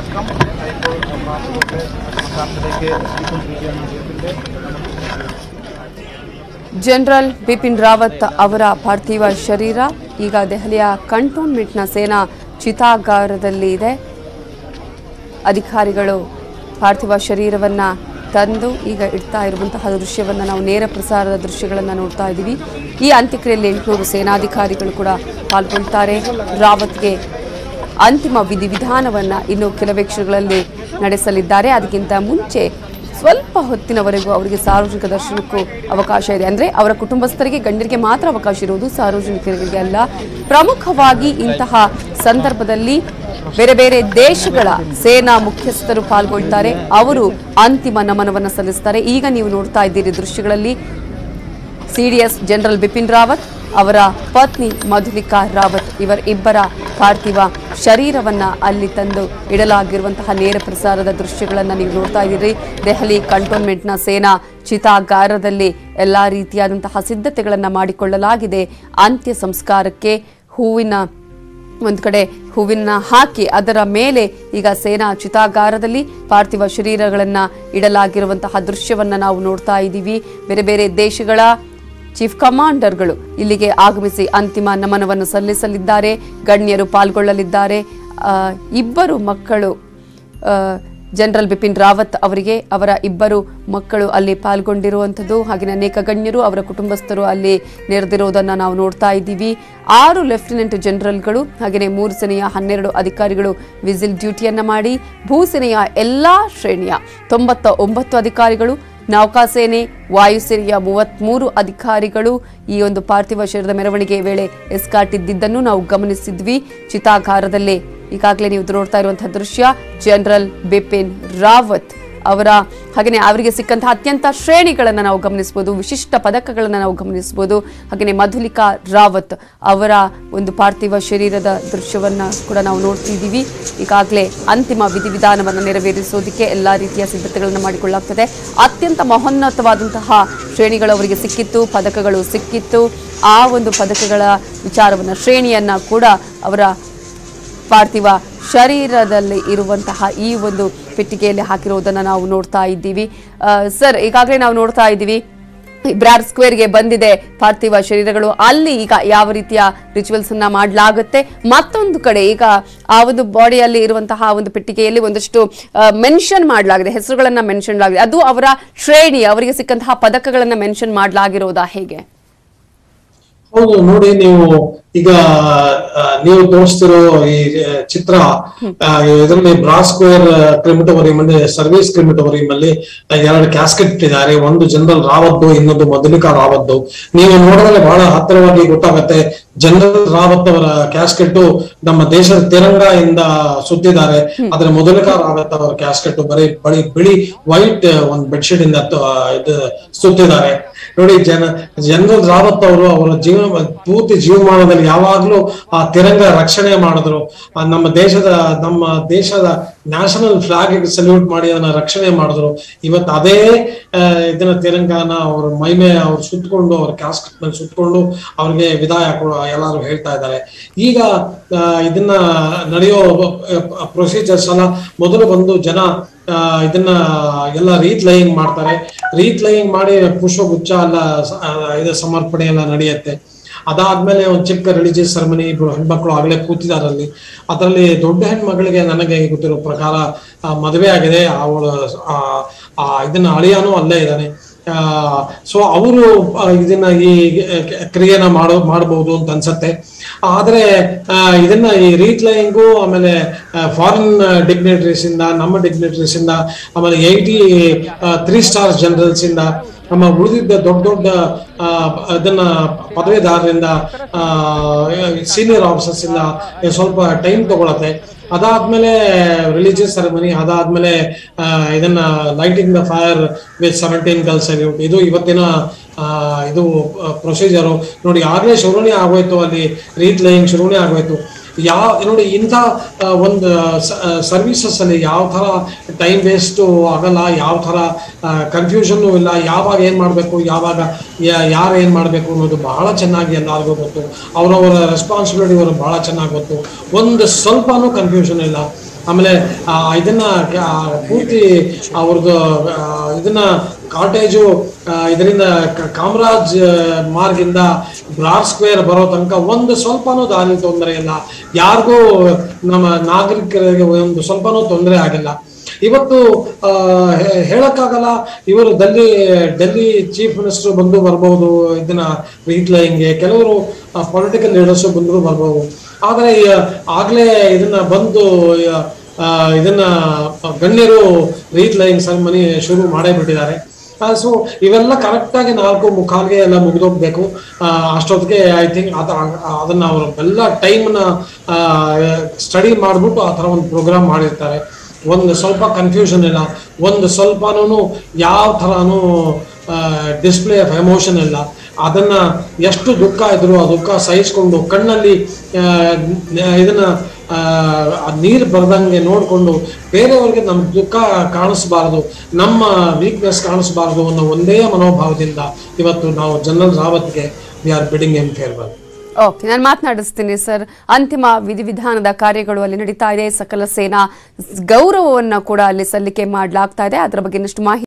वणक्कम ಮಾತಾಡೋದಕ್ಕೆ ಜನರಲ್ ಬಿಪಿನ್ ರಾವತ್ ಅವರ ಪಾರ್ಥಿವ ಶರೀರ ಈಗ ದೆಹಲಿಯ ಕಂಟೋನ್ಮೆಂಟ್ನ ಸೇನಾ ಚಿತಾಗಾರದಲ್ಲಿ ಇದೆ ಅಧಿಕಾರಿಗಳು ಪಾರ್ಥಿವ ಶರೀರವನ್ನ ತಂದು ಈಗ ಇಡ್ತಾ ಇರುವಂತಹ ದೃಶ್ಯವನ್ನು ನಾವು ನೇರ ಪ್ರಸಾರದ ದೃಶ್ಯಗಳನ್ನು ನೋಡ್ತಾ ಇದ್ದೀವಿ ಈ ಅಂತ್ಯಕ್ರಿಯೆಯಲ್ಲಿ ಎಂಟುನೂರು ಸೇನಾಧಿಕಾರಿಗಳು ಕೂಡ ಪಾಲ್ಗೊಳ್ತಾರೆ ರಾವತ್ಗೆ ಅಂತಿಮ ವಿಧಿವಿಧಾನವನ್ನು ಇನ್ನು ಕೆಲವೇ ಕ್ಷಣಗಳಲ್ಲಿ ನಡೆಸಲಿದ್ದಾರೆ ಅದಕ್ಕಿಂತ ಮುಂಚೆ ಸ್ವಲ್ಪ ಹೊತ್ತಿನವರೆಗೂ ಅವರಿಗೆ ಸಾರ್ವಜನಿಕ ದರ್ಶನಕ್ಕೂ ಅವಕಾಶ ಇದೆ ಅಂದ್ರೆ ಅವರ ಕುಟುಂಬಸ್ಥರಿಗೆ ಗಂಡರಿಗೆ ಮಾತ್ರ ಅವಕಾಶ ಇರುವುದು ಸಾರ್ವಜನಿಕರಿಗೆ ಅಲ್ಲ ಪ್ರಮುಖವಾಗಿ ಇಂತಹ ಸಂದರ್ಭದಲ್ಲಿ ಬೇರೆ ಬೇರೆ ದೇಶಗಳ ಸೇನಾ ಮುಖ್ಯಸ್ಥರು ಪಾಲ್ಗೊಳ್ತಾರೆ ಅವರು ಅಂತಿಮ ನಮನವನ್ನು ಸಲ್ಲಿಸ್ತಾರೆ ಈಗ ನೀವು ನೋಡ್ತಾ ಇದ್ದೀರಿ ದೃಶ್ಯಗಳಲ್ಲಿ ಸಿಡಿಎಸ್ ಜನರಲ್ ಬಿಪಿನ್ ರಾವತ್ ಅವರ ಪತ್ನಿ ಮಧುಲಿಕಾ ರಾವತ್ ಇವರ ಇಬ್ಬರ ಪಾರ್ಥಿವ ಶರೀರವನ್ನ ಅಲ್ಲಿ ತಂದು ಇಡಲಾಗಿರುವಂತಹ ನೇರ ಪ್ರಸಾರದ ದೃಶ್ಯಗಳನ್ನು ನೀವು ನೋಡ್ತಾ ಇದ್ದೀರಿ ದೆಹಲಿ ಕಂಟೋನ್ಮೆಂಟ್ನ ಸೇನಾ ಚಿತಾಗಾರದಲ್ಲಿ ಎಲ್ಲಾ ರೀತಿಯಾದಂತಹ ಸಿದ್ಧತೆಗಳನ್ನು ಮಾಡಿಕೊಳ್ಳಲಾಗಿದೆ ಅಂತ್ಯ ಸಂಸ್ಕಾರಕ್ಕೆ ಹೂವಿನ ಒಂದು ಕಡೆ ಹೂವಿನ ಹಾಕಿ ಅದರ ಮೇಲೆ ಈಗ ಸೇನಾ ಚಿತಾಗಾರದಲ್ಲಿ ಪಾರ್ಥಿವ ಶರೀರಗಳನ್ನು ಇಡಲಾಗಿರುವಂತಹ ದೃಶ್ಯವನ್ನ ನಾವು ನೋಡ್ತಾ ಇದ್ದೀವಿ ಬೇರೆ ಬೇರೆ ದೇಶಗಳ ಚೀಫ್ ಕಮಾಂಡರ್ಗಳು ಇಲ್ಲಿಗೆ ಆಗಮಿಸಿ ಅಂತಿಮ ನಮನವನ್ನು ಸಲ್ಲಿಸಲಿದ್ದಾರೆ ಗಣ್ಯರು ಪಾಲ್ಗೊಳ್ಳಲಿದ್ದಾರೆ ಆ, ಇಬ್ಬರು ಮಕ್ಕಳು ಆ, ಜನರಲ್ ಬಿಪಿನ್ ರಾವತ್ ಅವರಿಗೆ ಅವರ ಇಬ್ಬರು ಮಕ್ಕಳು ಅಲ್ಲಿ ಪಾಲ್ಗೊಂಡಿರುವಂಥದ್ದು ಹಾಗೆಯೇ ಅನೇಕ ಗಣ್ಯರು ಅವರ ಕುಟುಂಬಸ್ಥರು ಅಲ್ಲಿ ನೆರೆದಿರುವುದನ್ನು ನಾವು ನೋಡ್ತಾ ಇದ್ದೀವಿ ಆರು ಲೆಫ್ಟಿನೆಂಟ್ ಜನರಲ್ಗಳು ಹಾಗೆಯೇ ಮೂರು ಸೇನೆಯ ಹನ್ನೆರಡು ಅಧಿಕಾರಿಗಳು ವಿಸಿಲ್ ಡ್ಯೂಟಿಯನ್ನ ಮಾಡಿ ಭೂಸೇನೆಯ ಎಲ್ಲಾ ಶ್ರೇಣಿಯ ತೊಂಬತ್ತ ಒಂಬತ್ತು ಅಧಿಕಾರಿಗಳು ನೌಕಾಸೇನೆ ವಾಯುಸೇನೆಯ ಮೂವತ್ಮೂರು ಅಧಿಕಾರಿಗಳು ಈ ಒಂದು ಪಾರ್ಥಿವ ಶರೀರದ ಮೆರವಣಿಗೆ ವೇಳೆ ಎಸ್ಕಾಟಿದ್ದನ್ನು ನಾವು ಗಮನಿಸಿದ್ವಿ ಚಿತಾಗಾರದಲ್ಲೇ ಈಗಾಗಲೇ ನೀವು ನೋಡ್ತಾ ಇರುವಂತಹ ದೃಶ್ಯ ಜನರಲ್ ಬಿಪಿನ್ ರಾವತ್ ಅವರ ಹಾಗೆಯೇ ಅವರಿಗೆ ಸಿಕ್ಕಂತಹ ಅತ್ಯಂತ ಶ್ರೇಣಿಗಳನ್ನು ನಾವು ಗಮನಿಸಬಹುದು ವಿಶಿಷ್ಟ ಪದಕಗಳನ್ನು ನಾವು ಗಮನಿಸಬಹುದು ಹಾಗೆಯೇ ಮಧುಲಿಕಾ ರಾವತ್ ಅವರ ಒಂದು ಪಾರ್ಥಿವ ಶರೀರದ ದೃಶ್ಯವನ್ನ ಕೂಡ ನಾವು ನೋಡ್ತಿದ್ದೀವಿ ಈಗಾಗಲೇ ಅಂತಿಮ ವಿಧಿವಿಧಾನವನ್ನು ನೆರವೇರಿಸೋದಕ್ಕೆ ಎಲ್ಲ ರೀತಿಯ ಸಿದ್ಧತೆಗಳನ್ನು ಮಾಡಿಕೊಳ್ಳಲಾಗ್ತದೆ ಅತ್ಯಂತ ಮಹೋನ್ನತವಾದಂತಹ ಶ್ರೇಣಿಗಳು ಅವರಿಗೆ ಸಿಕ್ಕಿತ್ತು ಪದಕಗಳು ಸಿಕ್ಕಿತ್ತು ಆ ಒಂದು ಪದಕಗಳ ವಿಚಾರವನ್ನು ಶ್ರೇಣಿಯನ್ನ ಕೂಡ ಅವರ ಪಾರ್ಥಿವ ಶರೀರದಲ್ಲಿ ಇರುವಂತಹ ಈ ಒಂದು ಪೆಟ್ಟಿಗೆಯಲ್ಲಿ ಹಾಕಿರುವುದನ್ನು ನಾವು ನೋಡ್ತಾ ಇದ್ದೀವಿ ಆ, ಸರ್ ಈಗಾಗಲೇ ನಾವು ನೋಡ್ತಾ ಇದ್ದೀವಿ ಬ್ರಾರ್ ಸ್ಕ್ವೇರ್ಗೆ ಬಂದಿದೆ ಪಾರ್ಥಿವ ಶರೀರಗಳು ಅಲ್ಲಿ ಈಗ ಯಾವ ರೀತಿಯ ರಿಚುವಲ್ಸ್ ಅನ್ನ ಮಾಡಲಾಗುತ್ತೆ ಮತ್ತೊಂದು ಕಡೆ ಈಗ ಆ ಒಂದು ಬಾಡಿಯಲ್ಲಿ ಇರುವಂತಹ ಆ ಒಂದು ಪೆಟ್ಟಿಗೆಯಲ್ಲಿ ಒಂದಷ್ಟು ಮೆನ್ಷನ್ ಮಾಡಲಾಗಿದೆ ಹೆಸರುಗಳನ್ನ ಮೆನ್ಷನ್ ಮಾಡಲಾಗಿದೆ ಅದು ಅವರ ಶ್ರೇಣಿ ಅವರಿಗೆ ಸಿಕ್ಕಂತಹ ಪದಕಗಳನ್ನ ಮೆನ್ಷನ್ ಮಾಡಲಾಗಿರೋದಾ ಹೇಗೆ ಹೌದು ನೋಡಿ ನೀವು ಈಗ ಆ, ನೀವು ತೋರಿಸ್ತಿರೋ ಈ ಆ, ಚಿತ್ರ ಆ, ಇದರಲ್ಲಿ ಬ್ರಾಸ್ ಸ್ಕ್ವೇರ್ ಕ್ರಿಮಿಟೋರಿಯಂ ಅಲ್ಲಿ ಸರ್ವಿಸ್ ಕ್ರಿಮಿಟೋರಿಯಂ ಅಲ್ಲಿ ಆ, ಎರಡು ಕ್ಯಾಸ್ಕೆಟ್ ಇಟ್ಟಿದ್ದಾರೆ ಒಂದು ಜನರಲ್ ರಾವತ್ತು ಇನ್ನೊಂದು ಮಧುಲಿಕಾ ರಾವತ್ತು ನೀವು ನೋಡಿದ್ರೆ ಬಹಳ ಹತ್ತಿರವಾಗಿ ಗೊತ್ತಾಗತ್ತೆ ಜನರಲ್ ರಾವತ್ ಅವರ ಕ್ಯಾಸ್ಕೆಟ್ ನಮ್ಮ ದೇಶದ ತಿರಂಗ ಇಂದ ಸುತ್ತಿದ್ದಾರೆ ಆದ್ರೆ ಮಧುಲಿಕಾ ರಾವತ್ ಅವರ ಕ್ಯಾಸ್ಕೆಟ್ ಬರೀ ಬಳಿ ಬಿಳಿ ವೈಟ್ ಒಂದು ಬೆಡ್ಶೀಟ್ ಇಂದ ತ- ಇದು ಸುತ್ತಿದ್ದಾರೆ ನೋಡಿ ಜನ ಜನರಲ್ ರಾವತ್ ಅವರು ಅವರ ಜೀವ ಪೂರ್ತಿ ಜೀವಮಾನದಲ್ಲಿ ಯಾವಾಗ್ಲೂ ಆ ತಿರಂಗ ರಕ್ಷಣೆ ಮಾಡಿದ್ರು ಆ ನಮ್ಮ ದೇಶದ ನಮ್ಮ ದೇಶದ ನ್ಯಾಷನಲ್ ಫ್ಲಾಗ್ ಸಲ್ಯೂಟ್ ಮಾಡಿ ಅದನ್ನ ರಕ್ಷಣೆ ಮಾಡಿದ್ರು ಇವತ್ತು ಅದೇ ಆ, ಇದನ್ನ ತಿರಂಗನ ಅವ್ರ ಮೈಮೆ ಅವ್ರು ಸುತ್ತಕೊಂಡು ಅವ್ರ ಕ್ಯಾಸ್ಕೆಟ್ ಮೇಲೆ ಸುತ್ತಕೊಂಡು ಅವ್ರಿಗೆ ವಿದಾಯ ಕೊಡು ಎಲ್ಲಾರು ಹೇಳ್ತಾ ಇದ್ದಾರೆ ಈಗ ಆ, ಇದನ್ನ ನಡೆಯೋ ಪ್ರೊಸೀಜರ್ಸ್ ಎಲ್ಲ ಮೊದಲು ಬಂದು ಜನ ಆ, ಇದನ್ನ ಎಲ್ಲ ರೀತ್ ಲೈಯಿಂಗ್ ಮಾಡ್ತಾರೆ ರೀತ್ ಲೈಯಿಂಗ್ ಮಾಡಿ ಪುಷ್ಪಗುಚ್ಛ ಎಲ್ಲ ಸ- ಆ, ಇದು ಸಮರ್ಪಣೆ ಎಲ್ಲ ನಡೆಯುತ್ತೆ ಅದಾದ್ಮೇಲೆ ಒಂದು ಚಿಕ್ಕ ರಿಲಿಜಿಯಸ್ ಸೆರೆಮನಿ ಇಬ್ರು ಹೆಣ್ಮಕ್ಳು ಆಗ್ಲೇ ಕೂತಿದ್ದಾರೆ ಅಲ್ಲಿ ಅದರಲ್ಲಿ ದೊಡ್ಡ ಹೆಣ್ಮಗಳಿಗೆ ನನಗೆ ಗೊತ್ತಿರೋ ಪ್ರಕಾರ ಆ, ಮದುವೆ ಆಗಿದೆ ಅವಳು ಆ, ಆ, ಇದನ್ನ ಅಳಿಯಾನು ಅಲ್ಲೇ ಇದ್ದಾನೆ ಸೊ ಅವರು ಇದನ್ನ ಈ ಕ್ರಿಯೆನ ಮಾಡೋ ಮಾಡಬಹುದು ಅಂತ ಅನ್ಸತ್ತೆ ಆದ್ರೆ ಆ, ಇದನ್ನ ಈ ರೀಟ್ಲೈಂಗು ಆಮೇಲೆ ಫಾರಿನ್ ಡಿಗ್ನೇಟರೀಸ್ ಇಂದ ನಮ್ಮ ಡಿಗ್ನೇಟರೀಸ್ ಇಂದ ಆಮೇಲೆ ಏಯ್ಟಿ ತ್ರೀ ಸ್ಟಾರ್ ಜನರಲ್ಸ್ ಇಂದ ನಮ್ಮ ಉಳಿದಿದ್ದ ದೊಡ್ಡ ದೊಡ್ಡ ಆ, ಅದನ್ನ ಪದವೀಧರರಿಂದ ಸೀನಿಯರ್ ಆಫೀಸರ್ಸ್ ಇಂದ ಸ್ವಲ್ಪ ಟೈಮ್ ತಗೊಳತ್ತೆ ಅದಾದ್ಮೇಲೆ ರಿಲಿಜಿಯಸ್ ಸೆರೆಮನಿ ಅದಾದ್ಮೇಲೆ ಆ, ಇದನ್ನ lighting the fire with seventeen girls salute ಇದು ಇವತ್ತಿನ ಆ, ಇದು ಪ್ರೊಸೀಜರು ನೋಡಿ ಆಗ್ಲೇ ಶುರುನೇ ಆಗೋಯ್ತು ಅಲ್ಲಿ ರೀತ್ ಲೈಯಿಂಗ್ ಶುರುನೇ ಆಗೋಯ್ತು ಯಾವ ನೋಡಿ ಇಂಥ ಆ, ಒಂದು ಸರ್ವಿಸಸ್ ಅಲ್ಲಿ ಯಾವ ತರ ಟೈಮ್ ವೇಸ್ಟ್ ಆಗಲ್ಲ ಯಾವ ತರ ಕನ್ಫ್ಯೂಷನ್ ಇಲ್ಲ ಯಾವಾಗ ಏನ್ ಮಾಡ್ಬೇಕು ಯಾವಾಗ ಯಾರು ಏನ್ ಮಾಡ್ಬೇಕು ಅನ್ನೋದು ಬಹಳ ಚೆನ್ನಾಗಿ ಎಲ್ಲರಿಗೂ ಗೊತ್ತು ಅವರವರ ರೆಸ್ಪಾನ್ಸಿಬಿಲಿಟಿ ಅವರು ಬಹಳ ಚೆನ್ನಾಗಿ ಗೊತ್ತು ಒಂದು ಸ್ವಲ್ಪನೂ ಕನ್ಫ್ಯೂಷನ್ ಇಲ್ಲ ಆಮೇಲೆ ಆ, ಇದನ್ನ ಆ, ಪೂರ್ತಿ ಅವ್ರದ್ದು ಆ, ಇದನ್ನ ಕಾಟೇಜು ಇದರಿಂದ ಕಾಮರಾಜ್ ಮಾರ್ಗಿಂದ ಬ್ರಾರ್ ಸ್ಕ್ವೇರ್ ಬರೋ ತನಕ ಒಂದು ಸ್ವಲ್ಪನೂ ದಾರಿ ತೊಂದರೆ ಇಲ್ಲ ಯಾರಿಗೂ ನಮ್ಮ ನಾಗರಿಕರಿಗೆ ಒಂದು ಸ್ವಲ್ಪನೂ ತೊಂದರೆ ಆಗಿಲ್ಲ ಇವತ್ತು ಆ, ಹೇ- ಹೇಳಕ್ಕಾಗಲ್ಲ ಇವರು ಡೆಲ್ಲಿ ಡೆಲ್ಲಿ ಚೀಫ್ ಮಿನಿಸ್ಟರ್ ಬಂದು ಬರ್ಬೋದು ಇದನ್ನ ರೀಟ್ಲೈನ್ಗೆ ಕೆಲವರು ಪೊಲಿಟಿಕಲ್ ಲೀಡರ್ಸ್ ಬಂದ್ರು ಬರ್ಬೋದು ಆದ್ರೆ ಈ, ಆಗ್ಲೇ ಇದನ್ನ ಬಂದು ಆ, ಇದನ್ನ ಗಣ್ಯರು ರೀಟ್ಲೈನ್ ಸೆರೆಮನಿ ಶುರು ಮಾಡೇ ಬಿಟ್ಟಿದ್ದಾರೆ ಸೊ ಇವೆಲ್ಲ ಕರೆಕ್ಟ್ ಆಗಿ ನಾಲ್ಕು ಮುಖಾಲ್ಗೆ ಎಲ್ಲ ಮುಗಿದೋಗ್ಬೇಕು ಆ, ಅಷ್ಟೊತ್ತಿಗೆ ಐ ಥಿಂಕ್ ಅದ ಅದನ್ನ ಅವರು ಎಲ್ಲ ಟೈಮ್ನ ಸ್ಟಡಿ ಮಾಡ್ಬಿಟ್ಟು ಆ ಥರ ಒಂದು ಪ್ರೋಗ್ರಾಮ್ ಮಾಡಿರ್ತಾರೆ ಒಂದು ಸ್ವಲ್ಪ ಕನ್ಫ್ಯೂಷನ್ ಇಲ್ಲ ಒಂದು ಸ್ವಲ್ಪನೂ ಯಾವ ಥರನೂ ಡಿಸ್ಪ್ಲೇ ಆಫ್ ಎಮೋಷನ್ ಇಲ್ಲ ಅದನ್ನ ಎಷ್ಟು ದುಃಖ ಇದ್ರು ಆ ದುಃಖ ಸಹಿಸ್ಕೊಂಡು ಕಣ್ಣಲ್ಲಿ ಆ, ನ- ಇದನ್ನ ನೀರು ಬರ್ದಂಗೆ ನೋಡಿಕೊಂಡು ಬೇರೆಯವ್ರಿಗೆ ನಮ್ಮ ದುಃಖ ಕಾಣಿಸ್ಬಾರ್ದು ನಮ್ಮ ವೀಕ್ನೆಸ್ ಕಾಣಿಸ್ಬಾರ್ದು ಅನ್ನೋ ಒಂದೇ ಮನೋಭಾವದಿಂದ ಇವತ್ತು ನಾವು ಜನರಲ್ ರಾವತ್ಗೆ we are bidding him farewell okay ನಾನು ಮಾತನಾಡಿಸ್ತೀನಿ ಸರ್ ಅಂತಿಮ ವಿಧಿವಿಧಾನದ ಕಾರ್ಯಗಳು ಅಲ್ಲಿ ನಡೀತಾ ಇದೆ ಸಕಲ ಸೇನಾ ಗೌರವವನ್ನು ಕೂಡ ಅಲ್ಲಿ ಸಲ್ಲಿಕೆ ಮಾಡಲಾಗ್ತಾ ಇದೆ ಅದರ ಬಗ್ಗೆ ಇನ್ನಷ್ಟು ಮಾಹಿತಿ